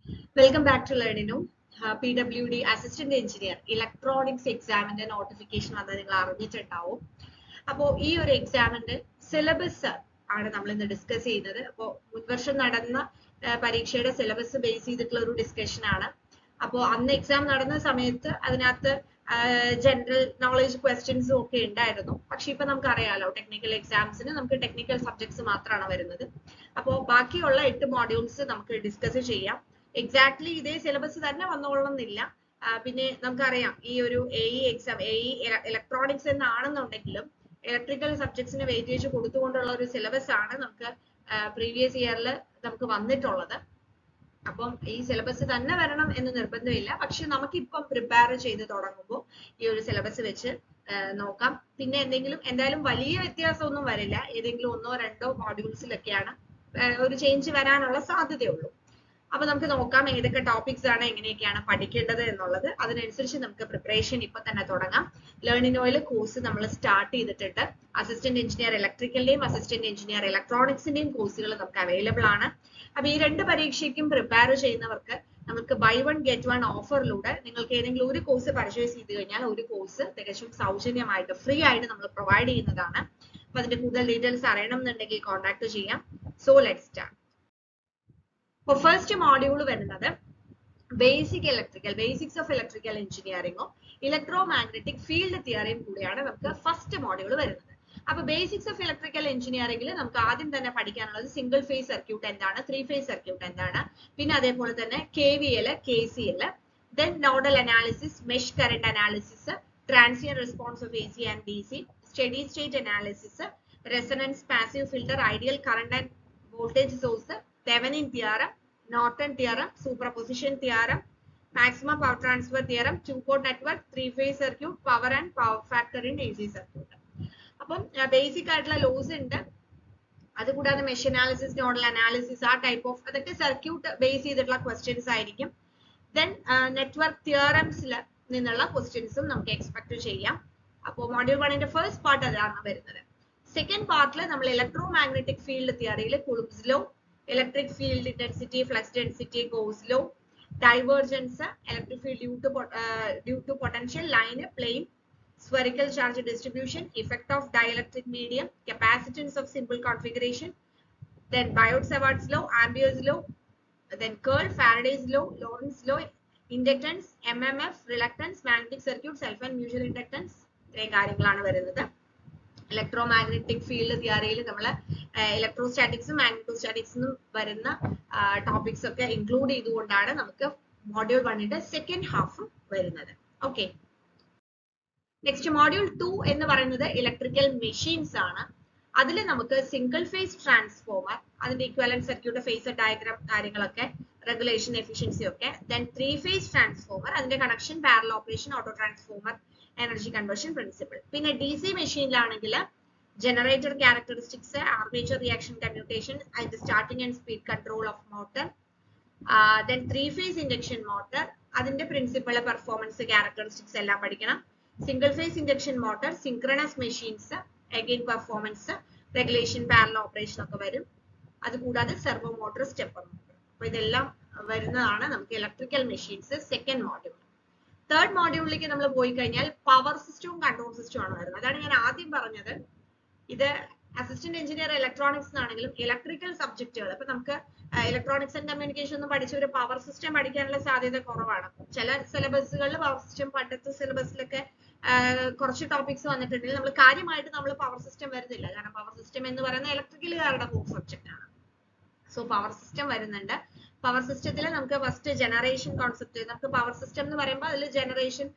Welcome back to Learnino P W D assistant engineer electronics എക്സാമിന്റെ notification വന്നത് നിങ്ങൾ അറിഞ്ഞിട്ടുണ്ടാവും അപ്പോൾ ഈ ഒരു എക്സാമിന്റെ സിലബസ് ആണ് നമ്മൾ ഇന്ന് ഡിസ്കസ് ചെയ്യുന്നത് അപ്പോൾ മുൻവർഷം നടന്ന ആ, പരീക്ഷയുടെ സിലബസ് ബേസ് ചെയ്തിട്ടുള്ള ഒരു ഡിസ്കഷൻ ആണ് അപ്പോൾ അന്ന് എക്സാം നടന്ന സമയത്ത് അതിനകത്ത് ജനറൽ നോളജ് ക്വസ്റ്റ്യൻസും ഒക്കെ ഉണ്ടായിരുന്നു പക്ഷെ ഇപ്പൊ നമുക്ക് അറിയാലോ ടെക്നിക്കൽ എക്സാംസിന് നമുക്ക് ടെക്നിക്കൽ സബ്ജക്ട്സ് മാത്രമാണ് വരുന്നത് അപ്പോൾ ബാക്കിയുള്ള എട്ട് മോഡ്യൂൾസ് നമുക്ക് ഡിസ്കസ് ചെയ്യാം എക്സാക്ട്ലി ഇതേ സിലബസ് തന്നെ വന്നോളണമെന്നില്ല ആ, പിന്നെ നമുക്കറിയാം ഈ ഒരു A E exam A E electronics എന്നാണെന്നുണ്ടെങ്കിലും ഇലക്ട്രിക്കൽ സബ്ജക്ട്സിന് വെയിറ്റേജ് കൊടുത്തുകൊണ്ടുള്ള ഒരു സിലബസ് ആണ് നമുക്ക് പ്രീവിയസ് ഇയറിൽ നമുക്ക് വന്നിട്ടുള്ളത് അപ്പം ഈ സിലബസ് തന്നെ വരണം എന്ന് നിർബന്ധമില്ല പക്ഷെ നമുക്കിപ്പം പ്രിപ്പയർ ചെയ്ത് തുടങ്ങുമ്പോൾ ഈ ഒരു സിലബസ് വെച്ച് ആ, നോക്കാം പിന്നെ എന്തെങ്കിലും എന്തായാലും വലിയ വ്യത്യാസമൊന്നും വരില്ല ഏതെങ്കിലും ഒന്നോ രണ്ടോ മോഡ്യൂൾസിലൊക്കെയാണ് ഒരു ചേഞ്ച് വരാനുള്ള സാധ്യതയുള്ളൂ അപ്പൊ നമുക്ക് നോക്കാം ഏതൊക്കെ ടോപ്പിക്സ് ആണ് എങ്ങനെയൊക്കെയാണ് പഠിക്കേണ്ടത് എന്നുള്ളത് അതിനനുസരിച്ച് നമുക്ക് പ്രിപ്പറേഷൻ ഇപ്പൊ തന്നെ തുടങ്ങാം ലേണിനോയിൽ കോഴ്സ് നമ്മൾ സ്റ്റാർട്ട് ചെയ്തിട്ടുണ്ട് അസിസ്റ്റന്റ് എഞ്ചിനീയർ ഇലക്ട്രിക്കലിന്റെയും അസിസ്റ്റന്റ് എഞ്ചിനീയർ ഇലക്ട്രോണിക്സിന്റെയും കോഴ്സുകൾ നമുക്ക് അവൈലബിൾ ആണ് അപ്പൊ ഈ രണ്ട് പരീക്ഷയ്ക്കും പ്രിപ്പയർ ചെയ്യുന്നവർക്ക് നമുക്ക് ബൈ വൺ ഗെറ്റ് വൺ ഓഫറിലൂടെ നിങ്ങൾക്ക് ഏതെങ്കിലും ഒരു കോഴ്സ് പർച്ചേസ് ചെയ്ത് കഴിഞ്ഞാൽ ഒരു കോഴ്സ് തികച്ചും സൗജന്യമായിട്ട് ഫ്രീ ആയിട്ട് നമ്മൾ പ്രൊവൈഡ് ചെയ്യുന്നതാണ് അപ്പൊ അതിന്റെ കൂടുതൽ ഡീറ്റെയിൽസ് അറിയണം എന്നുണ്ടെങ്കിൽ കോൺടാക്ട് ചെയ്യാം സോ ലെറ്റ് സ്റ്റാർട്ട് അപ്പൊ ഫസ്റ്റ് മോഡ്യൂൾ വരുന്നത് basic electrical basics of electrical എഞ്ചിനീയറിംഗും ഇലക്ട്രോ മാഗ്നറ്റിക് ഫീൽഡ് തിയറിയും കൂടിയാണ് നമുക്ക് ഫസ്റ്റ് മോഡ്യൂൾ വരുന്നത് അപ്പൊ ബേസിക്സ് ഓഫ് ഇലക്ട്രിക്കൽ എഞ്ചിനീയറിംഗിൽ നമുക്ക് ആദ്യം തന്നെ പഠിക്കാനുള്ളത് സിംഗിൾ ഫേസ് സർക്യൂട്ട് എന്താണ് ത്രീ ഫേസ് സർക്യൂട്ട് എന്താണ് പിന്നെ അതേപോലെ തന്നെ K V L K C L then nodal analysis mesh current analysis transient response of A C and D C steady state analysis resonance passive filter ideal current and voltage source Thevenin theorem Norton theorem superposition theorem maximum power transfer theorem two port network three phase circuit power and power factor in A C circuit അപ്പം basic ആയിട്ടുള്ള laws ഉണ്ട് അതുകൂടാതെ mesh analysis nodal analysis ആ type of അതൊക്കെ circuit base ചെയ്തിട്ടുള്ള questions ആയിരിക്കും then network തിയറംസിൽ നിന്നുള്ള ക്വസ്റ്റ്യൻസും നമുക്ക് എക്സ്പെക്ട് ചെയ്യാം അപ്പോൾ മോഡ്യൂൾ വണ്ണിന്റെ ഫസ്റ്റ് പാർട്ട് അതാണ് വരുന്നത് സെക്കൻഡ് പാർട്ടിൽ നമ്മൾ ഇലക്ട്രോ മാഗ്നറ്റിക് ഫീൽഡ് തിയറിയിൽ Coulomb's law electric field intensity flux density Gauss law divergence electric field due to due to potential line plane spherical charge distribution, effect of dielectric medium, capacitance of simple configuration, then Biot-Savart's law, Ampere's law, then curl, Faraday's law, Lorentz law, inductance, MMF, reluctance, magnetic circuit, self and mutual inductance ഇത്രയും കാര്യങ്ങളാണ് വരുന്നത് electro electromagnetic field തിയറിയിൽ നമ്മൾ ഇലക്ട്രോസ്റ്റാറ്റിക്സും മാഗ്നറ്റോസ്റ്റാറ്റിക്സും വരുന്ന topics ഒക്കെ include ചെയ്തുകൊണ്ടാണ് നമുക്ക് module വണ്ണിന്റെ സെക്കൻഡ് ഹാഫ് വരുന്നത് ഓക്കെ നെക്സ്റ്റ് മോഡ്യൂൾ ടു എന്ന് പറയുന്നത് ഇലക്ട്രിക്കൽ മെഷീൻസ് ആണ് അതിൽ നമുക്ക് സിംഗിൾ ഫേസ് ട്രാൻസ്ഫോമർ അതിന്റെ ഇക്വലന്റ് സർക്യൂട്ട് ഫേസ് ഡയഗ്രാം കാര്യങ്ങളൊക്കെ റെഗുലേഷൻ എഫിഷ്യൻസി ഒക്കെ ദെൻ ത്രീ ഫേസ് ട്രാൻസ്ഫോമർ അതിന്റെ connection parallel operation auto transformer energy conversion principle പിന്നെ ഡി സി മെഷീനിലാണെങ്കിൽ generator characteristics armature reaction commutation അതിന്റെ starting and speed control of motor then three phase induction motor അതിന്റെ principle performance characteristics എല്ലാം പഠിക്കണം single phase induction motor synchronous machines again performance regulation parallel operation ഒക്കെ വരും അതുകൂടാതെ servo motor stepper motor അപ്പൊ ഇതെല്ലാം വരുന്നതാണ് നമുക്ക് electrical machines second module third മോഡ്യൂളിലേക്ക് നമ്മൾ പോയി കഴിഞ്ഞാൽ പവർ സിസ്റ്റവും കൺട്രോൾ സിസ്റ്റവും ആണ് വരുന്നത് അതാണ് ഞാൻ ആദ്യം പറഞ്ഞത് ഇത് അസിസ്റ്റന്റ് എഞ്ചിനീയർ ഇലക്ട്രോണിക്സ് ആണെങ്കിലും ഇലക്ട്രിക്കൽ സബ്ജക്റ്റുകൾ ഇപ്പൊ നമുക്ക് ഇലക്ട്രോണിക്സ് ആൻഡ് കമ്മ്യൂണിക്കേഷൻ ഒന്നും പഠിച്ചവർ പവർ സിസ്റ്റം പഠിക്കാനുള്ള സാധ്യത കുറവാണ് ചില സിലബസുകളിൽ പവർ സിസ്റ്റം പണ്ടത്തെ സിലബസിലൊക്കെ കുറച്ച് ടോപ്പിക്സ് വന്നിട്ടുണ്ടെങ്കിൽ നമ്മൾ കാര്യമായിട്ട് നമ്മൾ പവർ സിസ്റ്റം വരുന്നില്ല കാരണം പവർ സിസ്റ്റം എന്ന് പറയുന്ന ഇലക്ട്രിക്കലുകാരുടെ കോർ സബ്ജക്റ്റ് ആണ് സോ പവർ സിസ്റ്റം വരുന്നുണ്ട് പവർ സിസ്റ്റത്തിൽ നമുക്ക് ഫസ്റ്റ് ജനറേഷൻ കോൺസെപ്റ്റ് നമുക്ക് പവർ സിസ്റ്റം എന്ന് പറയുമ്പോൾ അതിൽ ജനറേഷൻ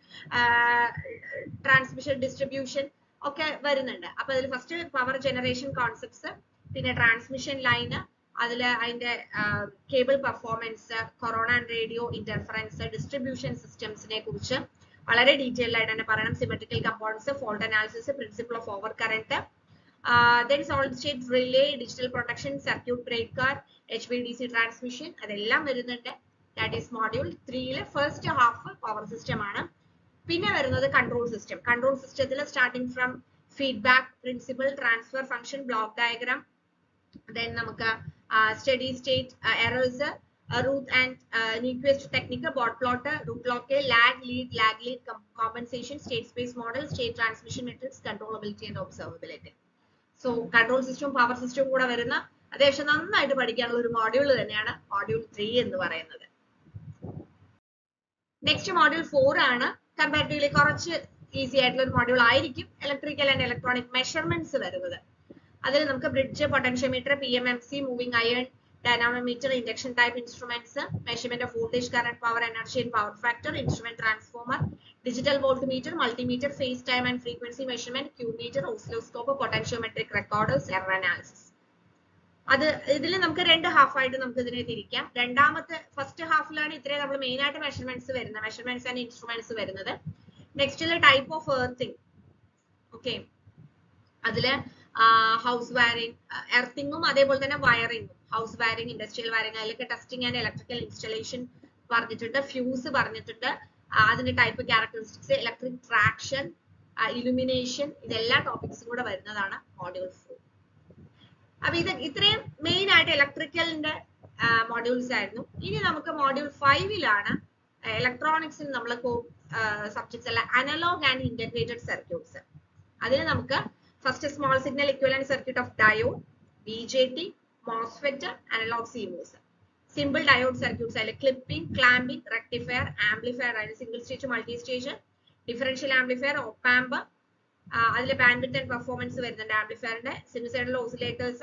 ട്രാൻസ്മിഷൻ ഡിസ്ട്രിബ്യൂഷൻ ഒക്കെ വരുന്നുണ്ട് അപ്പൊ അതിൽ ഫസ്റ്റ് പവർ ജനറേഷൻ കോൺസെപ്റ്റ്സ് പിന്നെ ട്രാൻസ്മിഷൻ ലൈന് അതിൽ അതിന്റെ cable performance corona radio interference distribution സിസ്റ്റംസിനെ കുറിച്ച് വളരെ ഡീറ്റെയിൽ ആയിട്ട് തന്നെ പറയണം symmetrical components fault analysis principle of over current then solid state relay digital protection circuit breaker H V D C transmission അതെല്ലാം വരുന്നുണ്ട് ദാറ്റ് ഈസ് മോഡ്യൂൾ ത്രീയിലെ first half power system ആണ് പിന്നെ വരുന്നത് കൺട്രോൾ സിസ്റ്റം കൺട്രോൾ സിസ്റ്റത്തിൽ starting from feedback principle transfer function block diagram then നമുക്ക് steady state errors root and Nyquist technique Bode plot root locus lag lead lag lead compensation state space model state transmission matrix controllability and observability so control സിസ്റ്റവും power സിസ്റ്റവും കൂടെ വരുന്ന അത്യാവശ്യം നന്നായിട്ട് പഠിക്കാനുള്ള ഒരു module തന്നെയാണ് മോഡ്യൂൾ ത്രീ എന്ന് പറയുന്നത് നെക്സ്റ്റ് മോഡ്യൂൾ ഫോർ ആണ് കമ്പാരിറ്റീവ്ലി കുറച്ച് ഈസി ആയിട്ടുള്ള ഒരു മോഡ്യൂൾ ആയിരിക്കും ഇലക്ട്രിക്കൽ ആൻഡ് ഇലക്ട്രോണിക് മെഷർമെന്റ്സ് വരുന്നത് അതിൽ നമുക്ക് bridge potentiometer P M M C moving iron dynamometer induction type instruments measurement of voltage current power energy and power factor instrument transformer digital voltmeter multimeter phase time and frequency measurement Q meter oscilloscope potentiometric recorders error analysis അത് ഇതിൽ നമുക്ക് രണ്ട് half ആയിട്ട് നമുക്ക് ഇതിനെ തിരിക്കാം രണ്ടാമത്തെ first ഹാഫിലാണ് ഇത്രയും നമ്മൾ മെയിൻ ആയിട്ട് മെഷർമെന്റ്സ് വരുന്നത് മെഷർമെന്റ്സ് ആൻഡ് ഇൻസ്ട്രുമെന്റ്സ് വരുന്നത് നെക്സ്റ്റില് ടൈപ്പ് ഓഫ് എർത്തിങ് ഓക്കെ അതില് ഹൗസ് വയറിംഗ് എർത്തിങ്ങും അതേപോലെ തന്നെ വയറിംഗും ഹൗസ് വയറിംഗ് ഇൻഡസ്ട്രിയൽ വയറിംഗ് അതിലൊക്കെ ടെസ്റ്റിംഗ് ആൻഡ് ഇലക്ട്രിക്കൽ ഇൻസ്റ്റലേഷൻ പറഞ്ഞിട്ടുണ്ട് ഫ്യൂസ് പറഞ്ഞിട്ടുണ്ട് അതിന്റെ type characteristics electric traction illumination ഇതെല്ലാ ടോപ്പിക്സും കൂടെ വരുന്നതാണ് മോഡ്യൂൾ ഫോർ അപ്പൊ ഇത് ഇത്രയും മെയിൻ ആയിട്ട് ഇലക്ട്രിക്കലിന്റെ മോഡ്യൂൾസ് ആയിരുന്നു ഇനി നമുക്ക് മോഡ്യൂൾ ഫൈവിലാണ് ഇലക്ട്രോണിക്സിൽ നമ്മൾ സബ്ജക്ട്സ് അല്ല അനലോഗ് ആൻഡ് ഇന്റഗ്രേറ്റഡ് സർക്യൂട്ട്സ് അതിൽ നമുക്ക് first small signal equivalent circuit of diode B J T MOSFET analogue CMOS simple diode circuits അതിൽ ക്ലിപ്പിംഗ് ക്ലാമ്പിംഗ് റെക്ടിഫയർ ആംപ്ലിഫയർ അതിൽ single stage multi stage differential amplifier op amp അതിൽ bandwidth and performance വരുന്നുണ്ട് ആംപ്ലിഫയറിന്റെ sinusoidal oscillators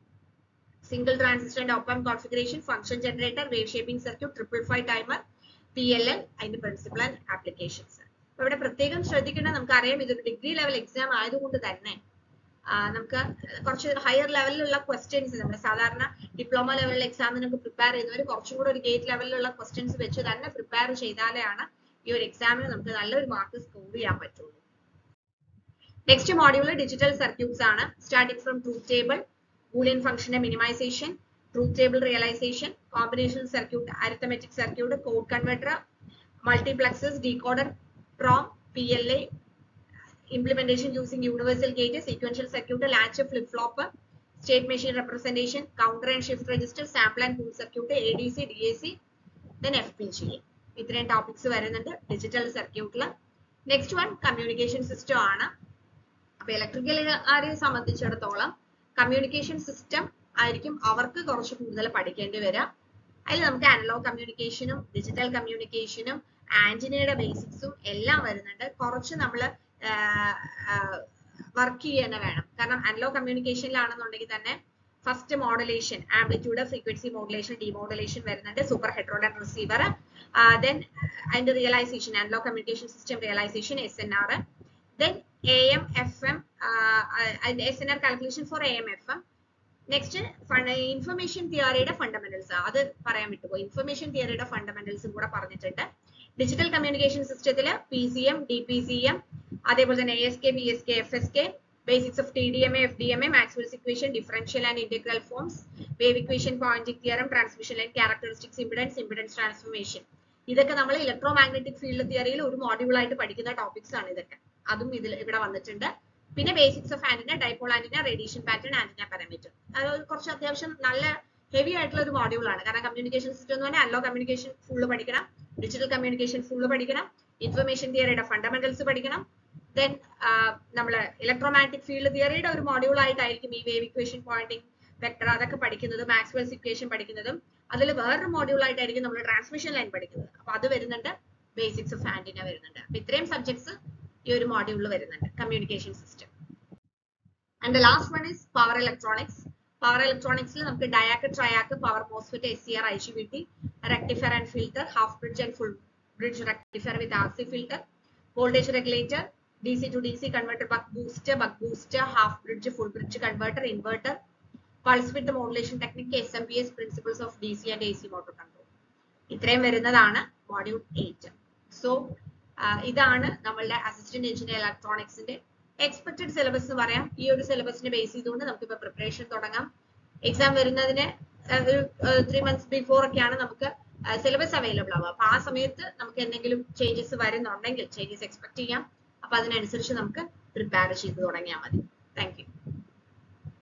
single ട്രാൻസിസ്റ്ററിന്റെ ഒപ്പം configuration function generator wave shaping circuit triple five timer P L L അതിന്റെ principle and applications അപ്പൊ ഇവിടെ പ്രത്യേകം ശ്രദ്ധിക്കേണ്ട നമുക്കറിയാം ഇതൊരു ഡിഗ്രി ലെവൽ എക്സാം ആയതുകൊണ്ട് തന്നെ നമുക്ക് കുറച്ച് ഹയർ ലെവലിലുള്ള ക്വസ്റ്റ്യൻസ് നമ്മൾ സാധാരണ ഡിപ്ലോമ ലെവലിൽ എക്സാമിനൊക്കെ പ്രിപ്പയർ ചെയ്യുന്നവർ കുറച്ചും കൂടെ ഒരു ഗേറ്റ് ലെവലിലുള്ള ക്വസ്റ്റ്യൻസ് വെച്ച് തന്നെ പ്രിപ്പയർ ചെയ്താലാണ് ഈ ഒരു എക്സാമിന് നമുക്ക് നല്ലൊരു മാർക്ക് സ്കോർ ചെയ്യാൻ പറ്റുള്ളൂ നെക്സ്റ്റ് മോഡ്യൂള് ഡിജിറ്റൽ സർക്യൂട്ട്സ് ആണ് starting from truth table Boolean ഫംഗ്ഷന്റെ minimisation truth table realisation combination circuit arithmetic circuit code converter multiplexes decoder PROM P L A implementation using universal gate, sequential circuit, latch, flip flop, state machine representation, counter and shift register, sample and pull circuit, ADC, DAC, then FPGA. ഇത്രയും topics വരുന്നുണ്ട് digital സർക്യൂട്ടിൽ next one communication system ആണ് അപ്പൊ ഇലക്ട്രിക്കലുകാരെ സംബന്ധിച്ചിടത്തോളം communication system ആയിരിക്കും അവർക്ക് കുറച്ച് കൂടുതൽ പഠിക്കേണ്ടി വരിക അതിൽ നമുക്ക് അനലോഗ് കമ്മ്യൂണിക്കേഷനും ഡിജിറ്റൽ കമ്മ്യൂണിക്കേഷനും ആന്റിനയുടെ ബേസിക്സും എല്ലാം വരുന്നുണ്ട് കുറച്ച് നമ്മൾ വർക്ക് ചെയ്യുക വേണം കാരണം അനലോഗ് കമ്മ്യൂണിക്കേഷനിലാണെന്നുണ്ടെങ്കിൽ തന്നെ first modulation amplitude frequency modulation demodulation വരുന്നുണ്ട് സൂപ്പർ ഹെട്രോഡൻ റിസീവർ ദെൻ അതിന്റെ realisation analogue communication system realisation S N R then A M F M S N R calculation for A M F M next information തിയറിയുടെ fundamentals അത് പറയാൻ വിട്ടുപോയി information തിയറിയുടെ ഫണ്ടമെന്റൽസും കൂടെ പറഞ്ഞിട്ടുണ്ട് ഡിജിറ്റൽ കമ്മ്യൂണിക്കേഷൻ സിസ്റ്റത്തിൽ P C M D P C M അതേപോലെ തന്നെ A S K B S K F S K basics of T D M F D M A Maxwell's equation differential and integral forms wave equation Poynting theorem transmission line characteristics impedance impedance transformation ഇതൊക്കെ നമ്മൾ electro electromagnetic field തിയറിയിൽ ഒരു module ആയിട്ട് പഠിക്കുന്ന topics ആണ് ഇതൊക്കെ അതും ഇതിൽ ഇവിടെ വന്നിട്ടുണ്ട് പിന്നെ basics of antenna dipole antenna radiation pattern antenna parameter അത് കുറച്ച് അത്യാവശ്യം നല്ല ഹെവി ആയിട്ടുള്ള ഒരു മോഡ്യൂൾ ആണ് കാരണം കമ്മ്യൂണിക്കേഷൻ സിസ്റ്റം എന്ന് പറഞ്ഞാൽ അല്ലോ കമ്മ്യൂണിക്കേഷൻ ഫുള്ള് പഠിക്കണം ഡിജിറ്റൽ കമ്മ്യൂണിക്കേഷൻ ഫുള്ള് പഠിക്കണം ഇൻഫർമേഷൻ തിയറിയുടെ ഫണ്ടമെന്റൽസ് പഠിക്കണം ദെൻ നമ്മൾ ഇലക്ട്രോമാഗ്നറ്റിക് ഫീൽഡ് തിയറിയുടെ ഒരു മോഡ്യൂൾ ആയിട്ടായിരിക്കും ഈ വേവ് ഇക്വേഷൻ പോയിന്റിംഗ് വെക്ടർ അതൊക്കെ പഠിക്കുന്നതും മാക്സ്വെൽസ് ഇക്വേഷൻ പഠിക്കുന്നതും അതിൽ വേറൊരു മോഡ്യൂൾ ആയിട്ടായിരിക്കും നമ്മൾ ട്രാൻസ്മിഷൻ ലൈൻ പഠിക്കുന്നത് അപ്പൊ അത് വരുന്നുണ്ട് ബേസിക്സ് ഓഫ് ആന്റിന വരുന്നുണ്ട് അപ്പൊ ഇത്രയും സബ്ജക്ട്സ് ഈ ഒരു മോഡ്യൂളിൽ വരുന്നുണ്ട് communication system and the last one is power electronics power ഇലക്ട്രോണിക്സിൽ നമുക്ക് DIAC TRIAC power MOSFET S C R I G B T rectifier and filter half bridge and full bridge rectifier with R C filter voltage regulator D C to D C converter buck booster buck booster half bridge full bridge converter inverter pulse width modulation technique S M P S principles of D C and A C motor control ഇത്രയും വരുന്നതാണ് module eight so ഇതാണ് നമ്മളുടെ assistant engineer ഇലക്ട്രോണിക്സിന്റെ expected syllabus എന്ന് പറയാം ഈ ഒരു സിലബസിനെ base ചെയ്തുകൊണ്ട് നമുക്ക് ഇപ്പൊ പ്രിപ്പറേഷൻ തുടങ്ങാം എക്സാം വരുന്നതിന് ഒരു ത്രീ മന്ത്സ് ബിഫോർ ഒക്കെയാണ് നമുക്ക് സിലബസ് അവൈലബിൾ ആവുക അപ്പൊ ആ സമയത്ത് നമുക്ക് എന്തെങ്കിലും ചേഞ്ചസ് വരുന്നുണ്ടെങ്കിൽ ചേഞ്ചസ് എക്സ്പെക്ട് ചെയ്യാം അപ്പൊ അതിനനുസരിച്ച് നമുക്ക് പ്രിപ്പയർ ചെയ്ത് തുടങ്ങിയാൽ മതി താങ്ക് യു